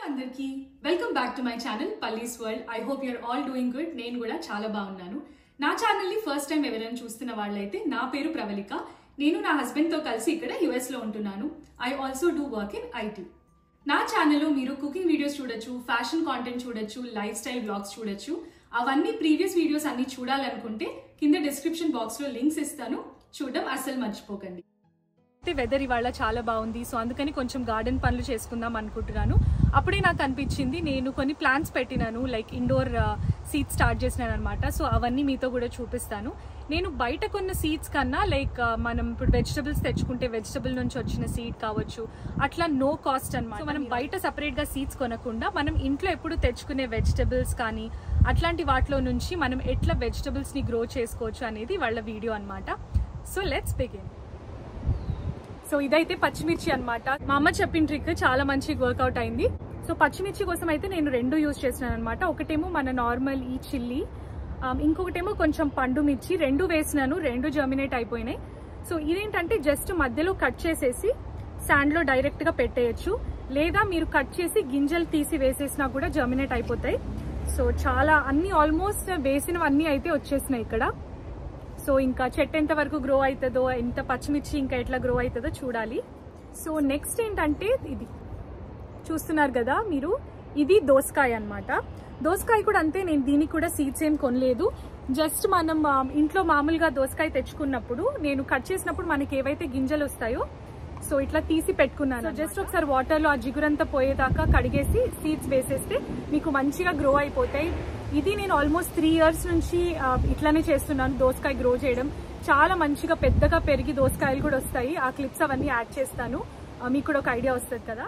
అందరికీ welcome back to my channel పల్లీస్ world I hope you're all doing good నేను కూడా చాలా బాగున్నాను నా ఛానల్ని ఫస్ట్ టైం ఎవరైనా చూస్తున్న వాళ్ళైతే నా పేరు ప్రవళిక నేను నా హస్బెండ్తో కలిసి ఇక్కడ యుఎస్లో ఉంటున్నాను I also do work in IT నా ఛానల్లో మీరు కుకింగ్ వీడియోస్ చూడొచ్చు ఫ్యాషన్ కాంటెంట్ చూడొచ్చు లైఫ్ స్టైల్ బ్లాగ్స్ చూడొచ్చు అవన్నీ ప్రీవియస్ వీడియోస్ అన్ని చూడాలనుకుంటే కింద డిస్క్రిప్షన్ బాక్స్లో లింక్స్ ఇస్తాను చూడడం అస్సలు మర్చిపోకండి అయితే వెదర్ ఇవాళ చాలా బాగుంది సో అందుకని కొంచెం గార్డెన్ పనులు చేసుకుందాం అనుకుంటున్నాను అప్పుడే నాకు అనిపించింది నేను కొన్ని ప్లాంట్స్ పెట్టినాను లైక్ ఇండోర్ సీడ్స్ స్టార్ట్ చేసినాను అనమాట సో అవన్నీ మీతో కూడా చూపిస్తాను నేను బయట కొన్న సీడ్స్ కన్నా లైక్ మనం ఇప్పుడు వెజిటబుల్స్ తెచ్చుకుంటే వెజిటబుల్ నుంచి వచ్చిన సీడ్ కావచ్చు అట్లా నో కాస్ట్ అనమాట మనం బయట సపరేట్ గా సీడ్స్ కొనకుండా మనం ఇంట్లో ఎప్పుడు తెచ్చుకునే వెజిటబుల్స్ కానీ అట్లాంటి వాటిలో నుంచి మనం ఎట్లా వెజిటబుల్స్ ని గ్రో చేసుకోవచ్చు అనేది వాళ్ళ వీడియో అనమాట సో లెట్స్ బిగిన్ సో ఇదైతే పచ్చిమిర్చి అన్నమాట మా అమ్మ చెప్పిన ట్రిక్ చాలా మంచి వర్కౌట్ అయింది సో పచ్చిమిర్చి కోసం అయితే నేను రెండు యూజ్ చేసినాను అనమాట ఒకటేమో మన నార్మల్ ఈ చిల్లీ ఇంకొకటేమో కొంచెం పండు మిర్చి రెండు వేసినాను రెండు జర్మినేట్ అయిపోయినాయి సో ఇదేంటంటే జస్ట్ మధ్యలో కట్ చేసేసి శాండ్లో డైరెక్ట్గా పెట్టేయచ్చు లేదా మీరు కట్ చేసి గింజలు తీసి వేసేసినా కూడా జర్మినేట్ అయిపోతాయి సో చాలా అన్ని ఆల్మోస్ట్ వేసినవన్నీ అయితే వచ్చేసినాయి ఇక్కడ సో ఇంకా చెట్టు ఎంత వరకు గ్రో అవుతుందో ఎంత పచ్చిమిర్చి ఇంకా ఎట్లా గ్రో అవుతుందో చూడాలి సో నెక్స్ట్ ఏంటంటే ఇది చూస్తున్నారు కదా మీరు ఇది దోసకాయ అన్నమాట దోసకాయ కూడా అంతే నేను దీనికి కూడా సీడ్స్ ఏం కొనలేదు జస్ట్ మనం ఆ, ఇంట్లో మామూలుగా దోసకాయ తెచ్చుకున్నప్పుడు నేను కట్ చేసినప్పుడు మనకి ఏవైతే గింజలు వస్తాయో సో ఇట్లా తీసి పెట్టుకున్నాను జస్ట్ ఒకసారి వాటర్ లో ఆ జిగురంతా పోయేదాకా కడిగేసి సీడ్స్ వేసేస్తే మీకు మంచిగా గ్రో అయిపోతాయి ఇది నేను ఆల్మోస్ట్ త్రీ ఇయర్స్ నుంచి ఆ, ఇట్లానే చేస్తున్నాను దోసకాయ గ్రో చేయడం చాలా మంచిగా పెద్దగా పెరిగి దోసకాయలు కూడా వస్తాయి ఆ క్లిప్స్ అవన్నీ యాడ్ చేస్తాను ఆ, మీకు కూడా ఒక ఐడియా వస్తుంది కదా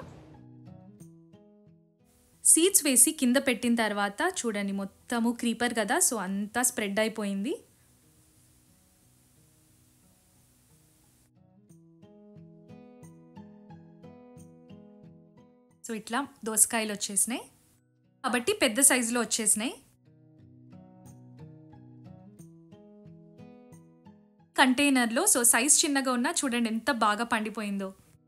సీడ్స్ వేసి కింద పెట్టిన తర్వాత చూడండి మొత్తము క్రీపర్ కదా సో అంతా స్ప్రెడ్ అయిపోయింది సో ఇట్లా దోసకాయలు వచ్చేసినాయి కాబట్టి పెద్ద సైజులో వచ్చేసినాయి కంటైనర్లో సో సైజ్ చిన్నగా ఉన్నా చూడండి ఎంత బాగా పండిపోయిందో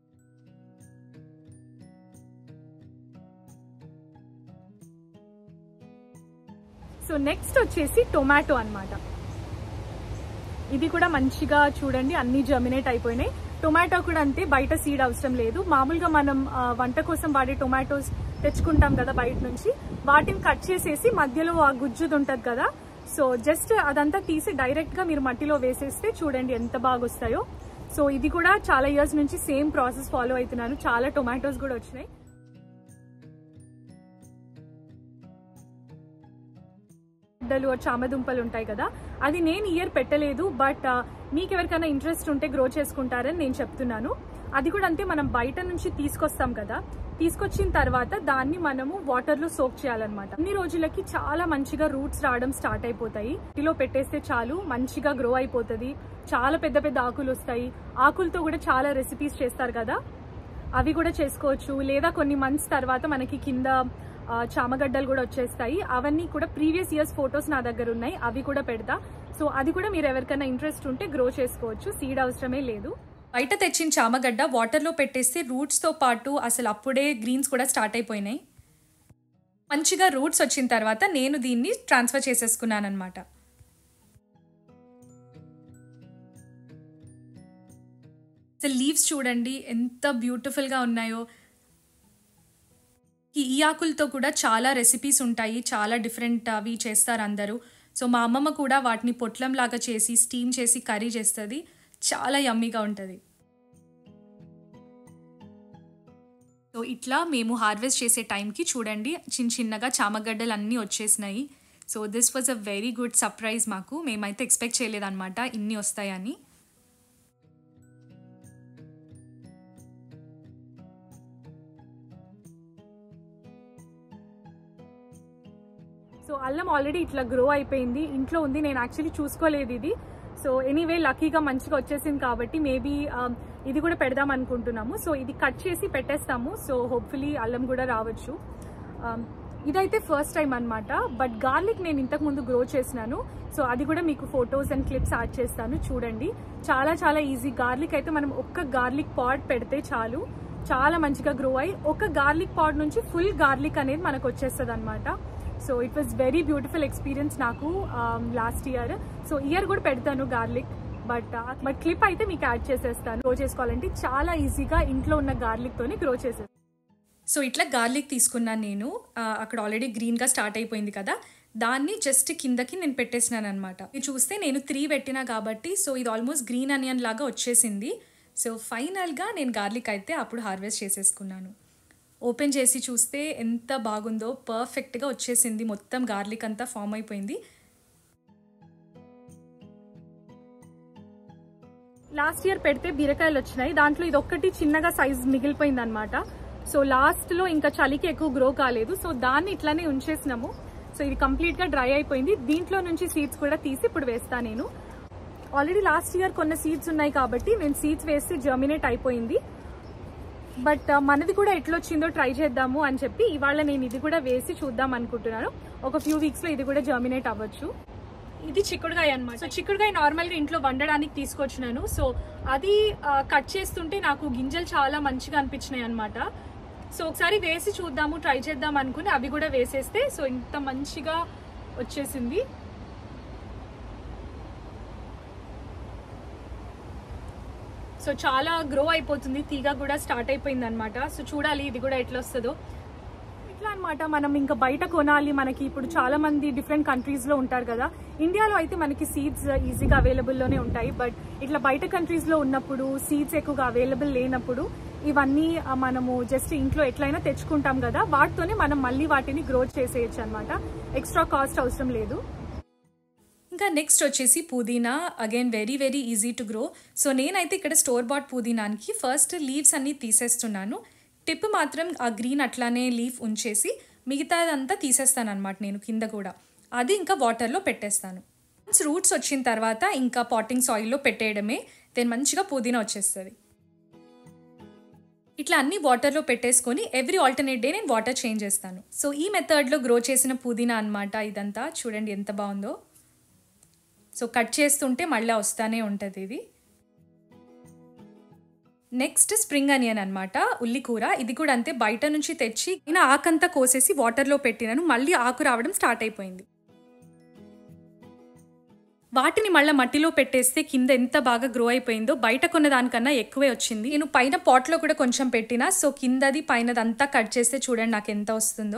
సో నెక్స్ట్ వచ్చేసి టొమాటో అన్నమాట ఇది కూడా మంచిగా చూడండి అన్ని జర్మినేట్ అయిపోయినాయి టొమాటో కూడా అంతే బయట సీడ్ అవసరం లేదు మామూలుగా మనం ఆ, వంట కోసం వాడే టొమాటోస్ తెచ్చుకుంటాం కదా బయట నుంచి వాటిని కట్ చేసేసి మధ్యలో ఆ గుజ్జుది ఉంటుంది కదా సో జస్ట్ అదంతా తీసి డైరెక్ట్ గా మీరు మట్టిలో వేసేస్తే చూడండి ఎంత బాగా వస్తాయో సో ఇది కూడా చాలా ఇయర్స్ నుంచి సేమ్ ప్రాసెస్ ఫాలో అవుతున్నాను చాలా టొమాటోస్ కూడా వచ్చినాయి గడ్డలు చామదుంపలు ఉంటాయి కదా అది నేను ఇయర్ పెట్టలేదు బట్ మీకు ఎవరికైనా ఇంట్రెస్ట్ ఉంటే గ్రో చేసుకుంటారని నేను చెప్తున్నాను అది కూడా అంతే మనం బయట నుంచి తీసుకొస్తాం కదా తీసుకొచ్చిన తర్వాత దాన్ని మనము వాటర్ లో సోక్ చేయాలన్నమాట అన్ని రోజులకి చాలా మంచిగా రూట్స్ రావడం స్టార్ట్ అయిపోతాయి ఇంటిలో పెట్టేస్తే చాలు మంచిగా గ్రో అయిపోతుంది చాలా పెద్ద పెద్ద ఆకులు వస్తాయి ఆకులతో కూడా చాలా రెసిపీస్ చేస్తారు కదా అవి కూడా చేసుకోవచ్చు లేదా కొన్ని మంత్స్ తర్వాత మనకి కింద ఆ, చామగడ్డలు కూడా వచ్చేస్తాయి అవన్నీ కూడా ప్రీవియస్ ఇయర్స్ ఫొటోస్ నా దగ్గర ఉన్నాయి అవి కూడా పెడతా సో అది కూడా మీరు ఎవరికైనా ఇంట్రెస్ట్ ఉంటే గ్రో చేసుకోవచ్చు సీడ్ అవసరమే లేదు బయట తెచ్చిన చామగడ్డ వాటర్లో పెట్టేస్తే రూట్స్తో పాటు అసలు అప్పుడే గ్రీన్స్ కూడా స్టార్ట్ అయిపోయినాయి మంచిగా రూట్స్ వచ్చిన తర్వాత నేను దీన్ని ట్రాన్స్ఫర్ చేసేసుకున్నాను అనమాట అసలు లీవ్స్ చూడండి ఎంత బ్యూటిఫుల్గా ఉన్నాయో ఈ ఈ ఆకులతో కూడా చాలా రెసిపీస్ ఉంటాయి చాలా డిఫరెంట్ అవి చేస్తారు అందరూ సో మా అమ్మమ్మ కూడా వాటిని పొట్లం లాగా చేసి స్టీమ్ చేసి కర్రీ చేస్తుంది చాలా యమ్మీగా ఉంటుంది సో ఇట్లా మేము హార్వెస్ట్ చేసే టైంకి చూడండి చిన్న చిన్నగా చామగడ్డలు అన్నీ వచ్చేసినాయి so this was a very good surprise మాకు మేమైతే ఎక్స్పెక్ట్ చేయలేదన్నమాట ఇన్ని వస్తాయని సో అల్లం ఆల్రెడీ ఇట్లా గ్రో అయిపోయింది ఇంట్లో ఉంది నేను యాక్చువల్లీ చూసుకోలేదు ఇది సో ఎనీవే లక్కీగా మంచిగా వచ్చేసింది కాబట్టి మేబీ ఇది కూడా పెడదాం అనుకుంటున్నాము సో ఇది కట్ చేసి పెట్టేస్తాము సో హోప్ఫుల్లీ అల్లం కూడా రావచ్చు Um, ఇదైతే ఫస్ట్ టైం అన్నమాట బట్ గార్లిక్ నేను ఇంతకు ముందు గ్రో చేసినాను సో అది కూడా మీకు ఫొటోస్ అండ్ క్లిప్స్ యాడ్ చేస్తాను చూడండి చాలా చాలా ఈజీ గార్లిక్ అయితే మనం ఒక్క గార్లిక్ పాట్ పెడితే చాలు చాలా మంచిగా గ్రో అయ్యి ఒక గార్లిక్ పాడ్ నుంచి ఫుల్ గార్లిక్ అనేది మనకు వచ్చేస్తుంది అనమాట so it was very beautiful experience నాకు లాస్ట్ ఇయర్ సో ఇయర్ కూడా పెడతాను గార్లిక్ బట్ బట్ క్లిప్ అయితే మీకు యాడ్ చేసేస్తాను గ్రో చేసుకోవాలంటే చాలా ఈజీగా ఇంట్లో ఉన్న గార్లిక్ తోని గ్రో చేసేస్తాను సో ఇట్లా గార్లిక్ తీసుకున్నాను నేను ఆ, అక్కడ ఆల్రెడీ గ్రీన్గా స్టార్ట్ అయిపోయింది కదా దాన్ని జస్ట్ కిందకి నేను పెట్టేసినాను అనమాట ఇది చూస్తే నేను త్రీ పెట్టినా కాబట్టి సో ఇది ఆల్మోస్ట్ గ్రీన్ అనియన్ లాగా వచ్చేసింది సో ఫైనల్గా నేను గార్లిక్ అయితే అప్పుడు హార్వెస్ట్ చేసేసుకున్నాను ఓపెన్ చేసి చూస్తే ఎంత బాగుందో పర్ఫెక్ట్గా వచ్చేసింది మొత్తం గార్లిక్ అంతా ఫామ్ అయిపోయింది లాస్ట్ ఇయర్ పెడితే బీరకాయలు వచ్చినాయి దాంట్లో ఇది ఒక్కటి చిన్నగా సైజ్ మిగిలిపోయింది అనమాట సో లాస్ట్ లో ఇంకా చలికి ఎక్కువ గ్రో కాలేదు సో దాన్ని ఇట్లానే ఉంచేసినాము సో ఇది కంప్లీట్ గా డ్రై అయిపోయింది దీంట్లో నుంచి సీడ్స్ కూడా తీసి ఇప్పుడు వేస్తా నేను ఆల్రెడీ లాస్ట్ ఇయర్ కొన్ని సీడ్స్ ఉన్నాయి కాబట్టి నేను సీడ్స్ వేసి జర్మినేట్ అయిపోయింది బట్ మనది కూడా ఎట్లొచ్చిందో ట్రై చేద్దాము అని చెప్పి ఇవాళ నేను ఇది కూడా వేసి చూద్దాం అనుకుంటున్నాను ఒక ఫ్యూ వీక్స్ లో ఇది కూడా జర్మినేట్ అవ్వచ్చు ఇది చిక్కుడుగాయ అనమాట సో చిక్కుడుగాయ నార్మల్ గా ఇంట్లో వండడానికి తీసుకొచ్చినాను సో అది కట్ చేస్తుంటే నాకు గింజలు చాలా మంచిగా అనిపించినాయి అనమాట సో ఒకసారి వేసి చూద్దాము ట్రై చేద్దాం అనుకుని అవి కూడా వేసేస్తే సో ఇంత మంచిగా వచ్చేసింది సో చాలా గ్రో అయిపోతుంది తీగ కూడా స్టార్ట్ అయిపోయింది అనమాట సో చూడాలి ఇది కూడా ఎట్లా వస్తుందో ఇట్లా అనమాట మనం ఇంకా బయట కొనాలి మనకి ఇప్పుడు చాలా మంది డిఫరెంట్ కంట్రీస్ లో ఉంటారు కదా ఇండియాలో అయితే మనకి సీడ్స్ ఈజీగా అవైలబుల్ లోనే ఉంటాయి బట్ ఇట్లా బయట కంట్రీస్ లో ఉన్నప్పుడు సీడ్స్ ఎక్కువగా అవైలబుల్ లేనప్పుడు ఇవన్నీ ఆ, మనము జస్ట్ ఇంట్లో ఎట్లయినా తెచ్చుకుంటాం కదా వాటితోనే మనం మళ్ళీ వాటిని గ్రోత్ చేసేయచ్చు అనమాట ఎక్స్ట్రా కాస్ట్ అవసరం లేదు ఇంకా నెక్స్ట్ వచ్చేసి పుదీనా again very very easy to grow so నేనైతే ఇక్కడ స్టోర్ బాట్ పుదీనానికి ఫస్ట్ లీవ్స్ అన్నీ తీసేస్తున్నాను టిప్ మాత్రం ఆ గ్రీన్ అట్లానే లీఫ్ ఉంచేసి మిగతాదంతా తీసేస్తాను అనమాట నేను కింద కూడా అది ఇంకా వాటర్లో పెట్టేస్తాను వన్స్ రూట్స్ వచ్చిన తర్వాత ఇంకా పాటింగ్ సాయిల్లో పెట్టేయడమే దెన్ మంచిగా పుదీనా వచ్చేస్తుంది ఇట్లా అన్ని వాటర్లో పెట్టేసుకొని ఎవ్రీ ఆల్టర్నేట్ డే నేను వాటర్ చేంజ్ చేస్తాను సో ఈ మెథడ్లో గ్రో చేసిన పుదీనా అన్నమాట ఇదంతా చూడండి ఎంత బాగుందో సో కట్ చేస్తుంటే మళ్ళీ వస్తానే ఉంటుంది ఇది నెక్స్ట్ స్ప్రింగ్ అనియన్ అనమాట ఉల్లికూర ఇది కూడా అంతే బయట నుంచి తెచ్చి నేను ఆకంతా కోసేసి వాటర్లో పెట్టినాను మళ్ళీ ఆకు రావడం స్టార్ట్ అయిపోయింది వాటిని మళ్ళీ మట్టిలో పెట్టేస్తే కింద ఎంత బాగా గ్రో అయిపోయిందో బయట కొన్న దానికన్నా ఎక్కువే వచ్చింది నేను పైన పాట్లో కూడా కొంచెం పెట్టినా సో కిందది పైనదంతా కట్ చేస్తే చూడండి నాకు ఎంత వస్తుందో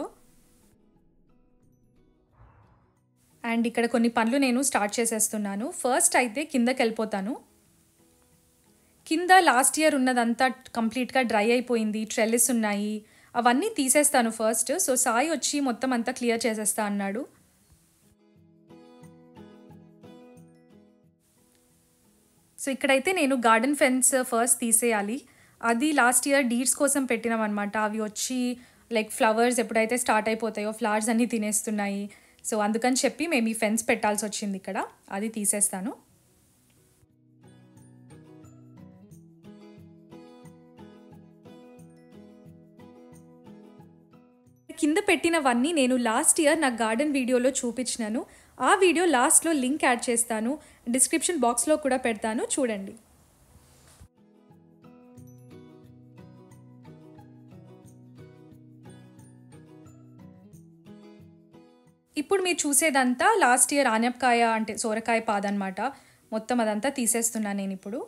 అండ్ ఇక్కడ కొన్ని పనులు నేను స్టార్ట్ చేసేస్తున్నాను ఫస్ట్ అయితే కిందకి వెళ్ళిపోతాను కింద లాస్ట్ ఇయర్ ఉన్నదంతా కంప్లీట్గా డ్రై అయిపోయింది ట్రెల్లిస్ ఉన్నాయి అవన్నీ తీసేస్తాను ఫస్ట్ సో సాయి వచ్చి మొత్తం అంతా క్లియర్ చేసేస్తా అన్నాడు సో ఇక్కడైతే నేను గార్డెన్ ఫెన్స్ ఫస్ట్ తీసేయాలి అది లాస్ట్ ఇయర్ డీడ్స్ కోసం పెట్టినాం అనమాట అవి వచ్చి లైక్ ఫ్లవర్స్ ఎప్పుడైతే స్టార్ట్ అయిపోతాయో ఫ్లవర్స్ అన్నీ తినేస్తున్నాయి సో అందుకని చెప్పి మేము ఈ ఫెన్స్ పెట్టాల్సి వచ్చింది ఇక్కడ అది తీసేస్తాను కింద పెట్టినవన్నీ నేను లాస్ట్ ఇయర్ నా గార్డెన్ వీడియోలో చూపించినాను ఆ వీడియో లాస్ట్లో లింక్ యాడ్ చేస్తాను డిస్క్రిప్షన్ బాక్స్లో కూడా పెడతాను చూడండి ఇప్పుడు మీరు చూసేదంతా లాస్ట్ ఇయర్ ఆనపకాయ అంటే సోరకాయ పాదనమాట మొత్తం అదంతా తీసేస్తున్నాను నేను ఇప్పుడు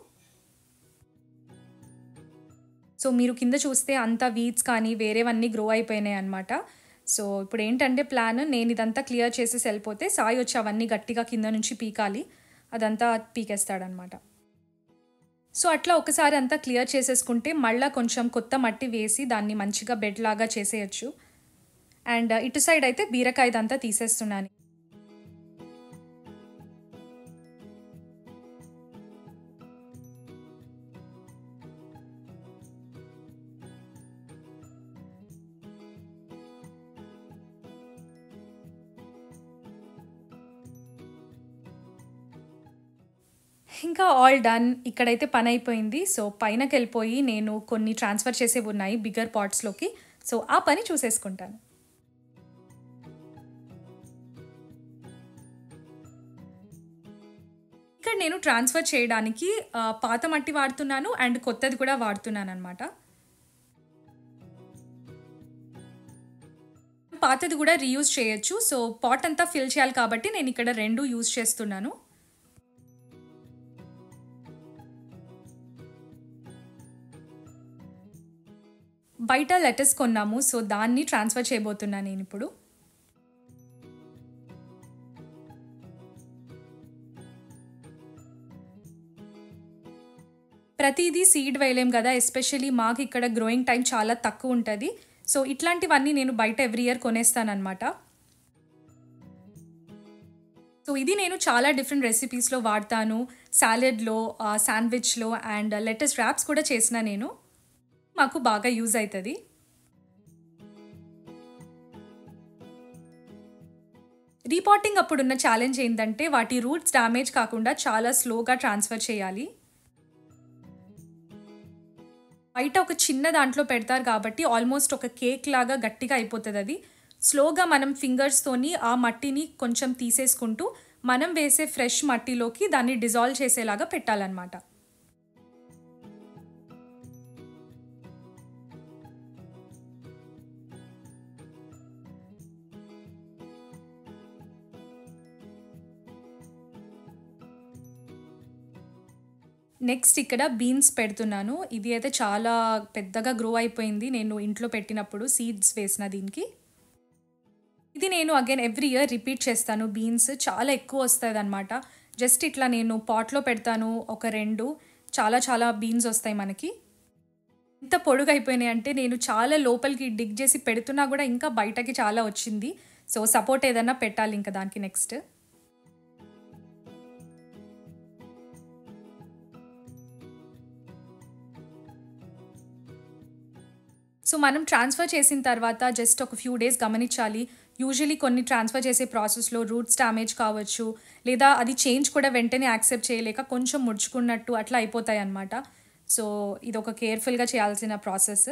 సో మీరు కింద చూస్తే అంతా వీడ్స్ కానీ వేరేవన్నీ గ్రో అయిపోయినాయి అనమాట సో ఇప్పుడు ఏంటంటే ప్లాన్ నేను ఇదంతా క్లియర్ చేసేసి వెళ్ళిపోతే సాయి వచ్చి అవన్నీ గట్టిగా కింద నుంచి పీకాలి అదంతా పీకేస్తాడనమాట సో అట్లా ఒకసారి అంతా క్లియర్ చేసేసుకుంటే మళ్ళీ కొంచెం కొత్త మట్టి వేసి దాన్ని మంచిగా బెడ్ లాగా చేసేయచ్చు అండ్ ఇటు సైడ్ అయితే బీరకాయ ఇదంతా తీసేస్తున్నాను ఇంకా ఆల్ డన్ ఇక్కడైతే పని అయిపోయింది సో పైనకి వెళ్ళిపోయి నేను కొన్ని ట్రాన్స్ఫర్ చేసేవి ఉన్నాయి బిగ్గర్ పాట్స్లోకి సో ఆ పని చూసేసుకుంటాను ఇక్కడ నేను ట్రాన్స్ఫర్ చేయడానికి ఆ, పాత మట్టి వాడుతున్నాను అండ్ కొత్తది కూడా వాడుతున్నాను అనమాట పాతది కూడా రీయూజ్ చేయొచ్చు సో పాట్ అంతా ఫిల్ చేయాలి కాబట్టి నేను ఇక్కడ రెండు యూజ్ చేస్తున్నాను బయట లెటర్స్ కొన్నాము సో దాన్ని ట్రాన్స్ఫర్ చేయబోతున్నాను నేను ఇప్పుడు ప్రతిదీ సీడ్ వేయలేం కదా ఎస్పెషలీ మాకు ఇక్కడ గ్రోయింగ్ టైం చాలా తక్కువ ఉంటుంది సో ఇట్లాంటివన్నీ నేను బయట ఎవ్రీ ఇయర్ కొనేస్తానమాట సో ఇది నేను చాలా డిఫరెంట్ రెసిపీస్లో వాడతాను సాలెడ్లో శాండ్విచ్లో అండ్ లెటెస్ట్ ర్యాప్స్ కూడా చేసిన నేను మాకు బాగా యూజ్ అవుతుంది రీపాటింగ్ అప్పుడున్న ఛాలెంజ్ ఏంటంటే వాటి రూట్స్ డ్యామేజ్ కాకుండా చాలా స్లోగా ట్రాన్స్ఫర్ చేయాలి బయట ఒక చిన్న దాంట్లో పెడతారు కాబట్టి ఆల్మోస్ట్ ఒక కేక్ లాగా గట్టిగా అయిపోతుంది అది స్లోగా మనం ఫింగర్స్తోని ఆ మట్టిని కొంచెం తీసేసుకుంటూ మనం వేసే ఫ్రెష్ మట్టిలోకి దాన్ని డిజాల్వ్ చేసేలాగా పెట్టాలన్నమాట నెక్స్ట్ ఇక్కడ బీన్స్ పెడుతున్నాను ఇది అయితే చాలా పెద్దగా గ్రో అయిపోయింది నేను ఇంట్లో పెట్టినప్పుడు సీడ్స్ వేసిన దీనికి ఇది నేను అగైన్ ఎవ్రీ ఇయర్ రిపీట్ చేస్తాను బీన్స్ చాలా ఎక్కువ వస్తుంది అనమాట జస్ట్ ఇట్లా నేను పాట్లో పెడతాను ఒక రెండు చాలా చాలా బీన్స్ వస్తాయి మనకి ఎంత పొడుగు అయిపోయినాయి అంటే నేను చాలా లోపలికి డిగ్ చేసి పెడుతున్నా కూడా ఇంకా బయటకి చాలా వచ్చింది సో సపోర్ట్ ఏదైనా పెట్టాలి ఇంకా దానికి నెక్స్ట్ సో మనం ట్రాన్స్ఫర్ చేసిన తర్వాత జస్ట్ ఒక ఫ్యూ డేస్ గమనించాలి యూజువలీ కొన్ని ట్రాన్స్ఫర్ చేసే ప్రాసెస్లో రూట్స్ డ్యామేజ్ కావచ్చు లేదా అది చేంజ్ కూడా వెంటనే యాక్సెప్ట్ చేయలేక కొంచెం ముడుచుకున్నట్టు అట్లా అయిపోతాయి అన్నమాట సో ఇది ఒక కేర్ఫుల్గా చేయాల్సిన ప్రాసెస్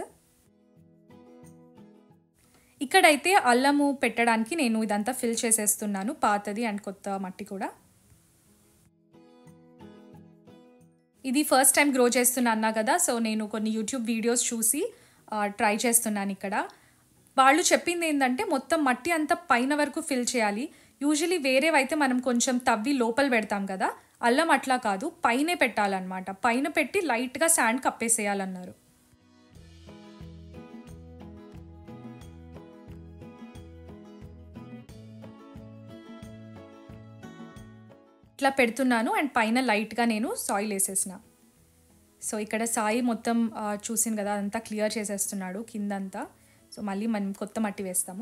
ఇక్కడైతే అల్లము పెట్టడానికి నేను ఇదంతా ఫిల్ చేసేస్తున్నాను పాతది అండ్ కొత్త మట్టి కూడా ఇది ఫస్ట్ టైం గ్రో చేస్తున్నా అన్నా కదా సో నేను కొన్ని యూట్యూబ్ వీడియోస్ చూసి ట్రై చేస్తున్నాను ఇక్కడ వాళ్ళు చెప్పింది ఏంటంటే మొత్తం మట్టి అంతా పైన వరకు ఫిల్ చేయాలి యూజువలీ వేరేవైతే మనం కొంచెం తవ్వి లోపల పెడతాం కదా అల్లం అట్లా కాదు పైనే పెట్టాలన్నమాట పైన పెట్టి లైట్గా శాండ్ కప్పేసేయాలన్నారు ఇట్లా పెడుతున్నాను అండ్ పైన లైట్గా నేను సాయిల్ వేసేసిన సో ఇక్కడ సాయి మొత్తం చూసింది కదా అదంతా క్లియర్ చేసేస్తున్నాడు కిందంతా సో మళ్ళీ మనం కొత్త మట్టి వేస్తాము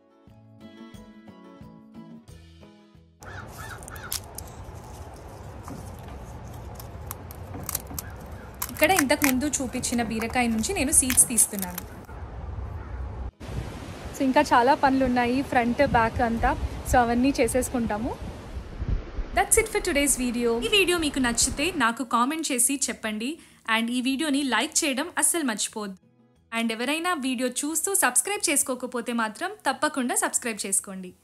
ఇక్కడ ఇంతకు ముందు చూపించిన బీరకాయ నుంచి నేను సీడ్స్ తీస్తున్నాను సో ఇంకా చాలా పనులు ఉన్నాయి ఫ్రంట్ బ్యాక్ అంతా సో అవన్నీ చేసేసుకుంటాము that's it for today's video ఈ వీడియో మీకు నచ్చితే నాకు కామెంట్ చేసి చెప్పండి అండ్ ఈ వీడియోని లైక్ చేయడం అస్సలు మర్చిపోద్దు అండ్ ఎవరైనా వీడియో చూస్తూ సబ్స్క్రైబ్ చేసుకోకపోతే మాత్రం తప్పకుండా సబ్స్క్రైబ్ చేసుకోండి